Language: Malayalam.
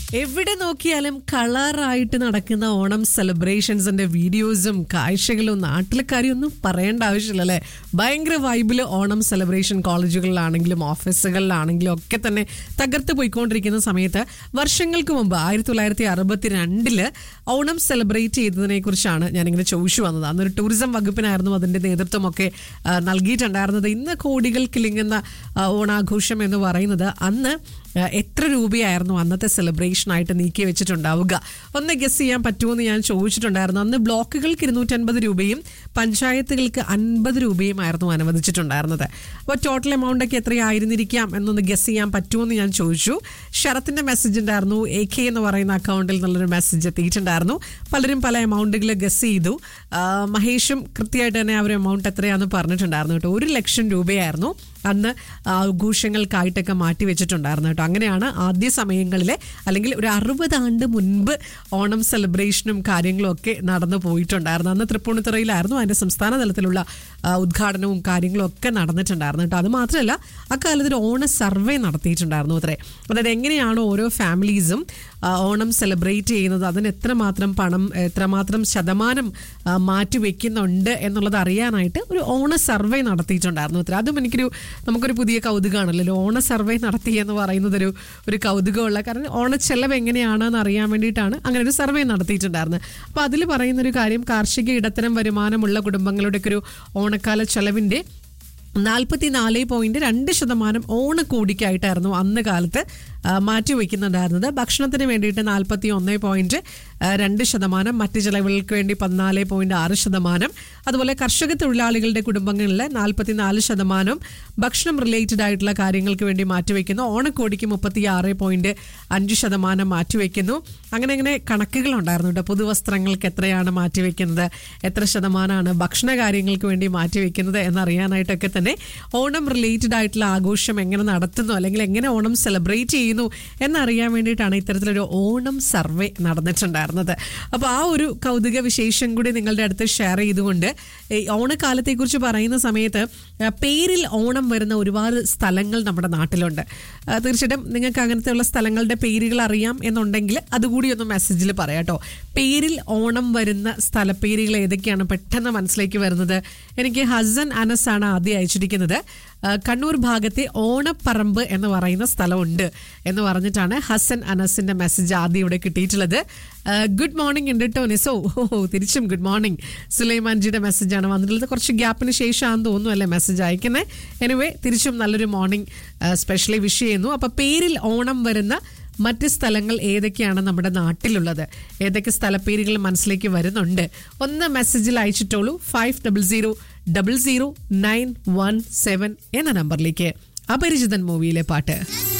എവിടെ നോക്കിയാലും കളറായിട്ട് നടക്കുന്ന ഓണം സെലിബ്രേഷൻസിന്റെ വീഡിയോസും കാഴ്ചകളും നാട്ടിലെ കാര്യമൊന്നും പറയേണ്ട ആവശ്യമില്ല അല്ലേ ഭയങ്കര വൈബില് ഓണം സെലിബ്രേഷൻ കോളേജുകളിലാണെങ്കിലും ഓഫീസുകളിലാണെങ്കിലും ഒക്കെ തന്നെ തകർത്ത് പോയിക്കൊണ്ടിരിക്കുന്ന സമയത്ത് വർഷങ്ങൾക്ക് മുമ്പ് ആയിരത്തി തൊള്ളായിരത്തി അറുപത്തി രണ്ടില് ഓണം സെലിബ്രേറ്റ് ചെയ്തതിനെ കുറിച്ചാണ് ഞാനിങ്ങനെ ചോദിച്ചു വന്നത് അന്നൊരു ടൂറിസം വകുപ്പിനായിരുന്നു അതിന്റെ നേതൃത്വമൊക്കെ ആ, നൽകിയിട്ടുണ്ടായിരുന്നത് ഇന്ന് കോടികൾ കിളിങ്ങുന്ന ആ, ഓണാഘോഷം എന്ന് പറയുന്നത് അന്ന് ആ, എത്ര രൂപയായിരുന്നു അന്നത്തെ സെലിബ്രേഷൻ ആയിട്ട് നീക്കി വെച്ചിട്ടുണ്ടാവുക ഒന്ന് ഗസ് ചെയ്യാൻ പറ്റുമോ ഞാൻ ചോദിച്ചിട്ടുണ്ടായിരുന്നു അന്ന് ബ്ലോക്കുകൾക്ക് ഇരുന്നൂറ്റൻപത് രൂപയും പഞ്ചായത്തുകൾക്ക് അൻപത് രൂപയുമായിരുന്നു അനുവദിച്ചിട്ടുണ്ടായിരുന്നത് അപ്പോൾ ടോട്ടൽ എമൗണ്ട് ഒക്കെ എത്രയായിരുന്നിരിക്കാം എന്നൊന്ന് ഗസ് ചെയ്യാൻ പറ്റുമോ എന്ന് ഞാൻ ചോദിച്ചു ശരത്തിന്റെ മെസ്സേജ് ഉണ്ടായിരുന്നു എ കെ എന്ന് പറയുന്ന അക്കൗണ്ടിൽ നിന്നുള്ളൊരു മെസ്സേജ് എത്തിയിട്ടുണ്ടായിരുന്നു പലരും പല എമൗണ്ടുകൾ ഗസ് ചെയ്തു ആ, മഹേഷും കൃത്യമായിട്ട് തന്നെ ആ ഒരു എമൗണ്ട് എത്രയാണെന്ന് പറഞ്ഞിട്ടുണ്ടായിരുന്നു കേട്ടോ ഒരു ലക്ഷം രൂപയായിരുന്നു അന്ന് ആഘോഷങ്ങൾക്കായിട്ടൊക്കെ മാറ്റി വെച്ചിട്ടുണ്ടായിരുന്നു കേട്ടോ അങ്ങനെയാണ് ആദ്യ സമയങ്ങളിലെ അല്ലെങ്കിൽ ഒരു അറുപത് ആണ്ട് മുൻപ് ഓണം സെലിബ്രേഷനും കാര്യങ്ങളും ഒക്കെ നടന്നു പോയിട്ടുണ്ടായിരുന്നു അന്ന് തൃപ്പൂണിത്തുറയിലായിരുന്നു അതിന്റെ സംസ്ഥാന തലത്തിലുള്ള ആ, ഉദ്ഘാടനവും കാര്യങ്ങളും ഒക്കെ നടന്നിട്ടുണ്ടായിരുന്നു കേട്ടോ അത് മാത്രമല്ല അക്കാലത്ത് ഒരു ഓണ സർവേ നടത്തിയിട്ടുണ്ടായിരുന്നു അത്രേ അതായത് എങ്ങനെയാണ് ഓരോ ഫാമിലീസും ആ, ഓണം സെലിബ്രേറ്റ് ചെയ്യുന്നത് അതിന് എത്രമാത്രം പണം എത്രമാത്രം ശതമാനം ആ, മാറ്റിവെക്കുന്നുണ്ട് എന്നുള്ളത് അറിയാനായിട്ട് ഒരു ഓണ സർവേ നടത്തിയിട്ടുണ്ടായിരുന്നു അത്ര അതും എനിക്കൊരു നമുക്കൊരു പുതിയ കൗതുകമാണല്ലോ ഒരു ഓണ സർവേ നടത്തി എന്ന് പറയുന്നത് ഒരു ഒരു കൗതുകമുള്ള കാരണം ഓണച്ചെലവ് എങ്ങനെയാണെന്ന് അറിയാൻ വേണ്ടിയിട്ടാണ് അങ്ങനെ ഒരു സർവേ നടത്തിയിട്ടുണ്ടായിരുന്നത് അപ്പോൾ അതിൽ പറയുന്ന ഒരു കാര്യം കാർഷിക ഇടത്തരം വരുമാനമുള്ള കുടുംബങ്ങളുടെയൊക്കെ ഒരു ഓണക്കാല ചെലവിൻ്റെ നാൽപ്പത്തിനാല് പോയിന്റ് രണ്ട് ശതമാനം ഓണക്കോടിക്കായിട്ടായിരുന്നു അന്ന് കാലത്ത് ആ, മാറ്റിവെക്കുന്നുണ്ടായിരുന്നത് ഭക്ഷണത്തിന് വേണ്ടിയിട്ട് നാൽപ്പത്തി ഒന്ന് പോയിന്റ് രണ്ട് ശതമാനം മറ്റ് ചെലവുകൾക്ക് വേണ്ടി പതിനാല് പോയിന്റ് ആറ് ശതമാനം അതുപോലെ കർഷക തൊഴിലാളികളുടെ കുടുംബങ്ങളിൽ നാൽപ്പത്തിനാല് ശതമാനം ഭക്ഷണം റിലേറ്റഡ് ആയിട്ടുള്ള കാര്യങ്ങൾക്ക് വേണ്ടി മാറ്റിവെക്കുന്നു ഓണക്കോടിക്ക് മുപ്പത്തി ആറ് പോയിന്റ് അഞ്ച് ശതമാനം മാറ്റിവെക്കുന്നു അങ്ങനെ അങ്ങനെ കണക്കുകൾ ഉണ്ടായിരുന്നു കേട്ടോ പുതുവസ്ത്രങ്ങൾക്ക് എത്രയാണ് മാറ്റിവെക്കുന്നത് എത്ര ശതമാനമാണ് ഭക്ഷണ കാര്യങ്ങൾക്ക് വേണ്ടി മാറ്റിവെക്കുന്നത് എന്നറിയാനായിട്ടൊക്കെ തന്നെ ഓണം റിലേറ്റഡ് ആയിട്ടുള്ള ആഘോഷം എങ്ങനെ നടത്തുന്നു അല്ലെങ്കിൽ എങ്ങനെ ഓണം സെലിബ്രേറ്റ് ചെയ്യുന്നു എന്നറിയാൻ വേണ്ടിയിട്ടാണ് ഇത്തരത്തിലൊരു ഓണം സർവേ നടന്നിട്ടുണ്ടായിരുന്നത് അപ്പോൾ ആ ഒരു കൗതുക വിശേഷം കൂടി നിങ്ങളുടെ അടുത്ത് ഷെയർ ചെയ്തുകൊണ്ട് ഈ ഓണക്കാലത്തെക്കുറിച്ച് പറയുന്ന സമയത്ത് ആ, പേരിൽ ഓണം വരുന്ന ഒരുപാട് സ്ഥലങ്ങൾ നമ്മുടെ നാട്ടിലുണ്ട് ആ, തീർച്ചയായിട്ടും നിങ്ങൾക്ക് അങ്ങനത്തെയുള്ള സ്ഥലങ്ങളുടെ പേരുകൾ അറിയാം എന്നുണ്ടെങ്കിൽ അതുകൂടി ഒന്ന് മെസ്സേജിൽ പറയാം കേട്ടോ പേരിൽ ഓണം വരുന്ന സ്ഥലപ്പേരുകൾ ഏതൊക്കെയാണ് പെട്ടെന്ന് മനസ്സിലേക്ക് വരുന്നത് എനിക്ക് ഹസൻ അനസ് ആണ് ആദ്യം അയച്ചിരിക്കുന്നത് ആ, കണ്ണൂർ ഭാഗത്തെ ഓണപ്പറമ്പ് എന്ന് പറയുന്ന സ്ഥലമുണ്ട് എന്ന് പറഞ്ഞിട്ടാണ് ഹസൻ അനസിന്റെ മെസ്സേജ് ആദ്യം ഇവിടെ കിട്ടിയിട്ടുള്ളത് ആ, ഗുഡ് മോർണിംഗ് ഉണ്ട് കേട്ടോ നിസോ ഓ തിരിച്ചും ഗുഡ് മോർണിംഗ് സുലൈമാൻജിയുടെ മെസ്സേജാണ് വന്നിട്ടുള്ളത് കുറച്ച് ഗ്യാപ്പിന് ശേഷമാണെന്ന് തോന്നുന്നു അല്ലേ മെസ്സേജ് അയക്കുന്നത് എനിവേ തിരിച്ചും നല്ലൊരു മോർണിംഗ് സ്പെഷ്യലി വിഷ് ചെയ്യുന്നു അപ്പൊ പേരിൽ ഓണം വരുന്ന മറ്റ് സ്ഥലങ്ങൾ ഏതൊക്കെയാണ് നമ്മുടെ നാട്ടിലുള്ളത് ഏതൊക്കെ സ്ഥലപ്പേരുകൾ മനസ്സിലേക്ക് വരുന്നുണ്ട് ഒന്ന് മെസ്സേജിൽ അയച്ചിട്ടോളൂ five double zero double zero nine one seven എന്ന നമ്പറിലേക്ക് അപരിചിതൻ മൂവിയിലെ പാട്ട്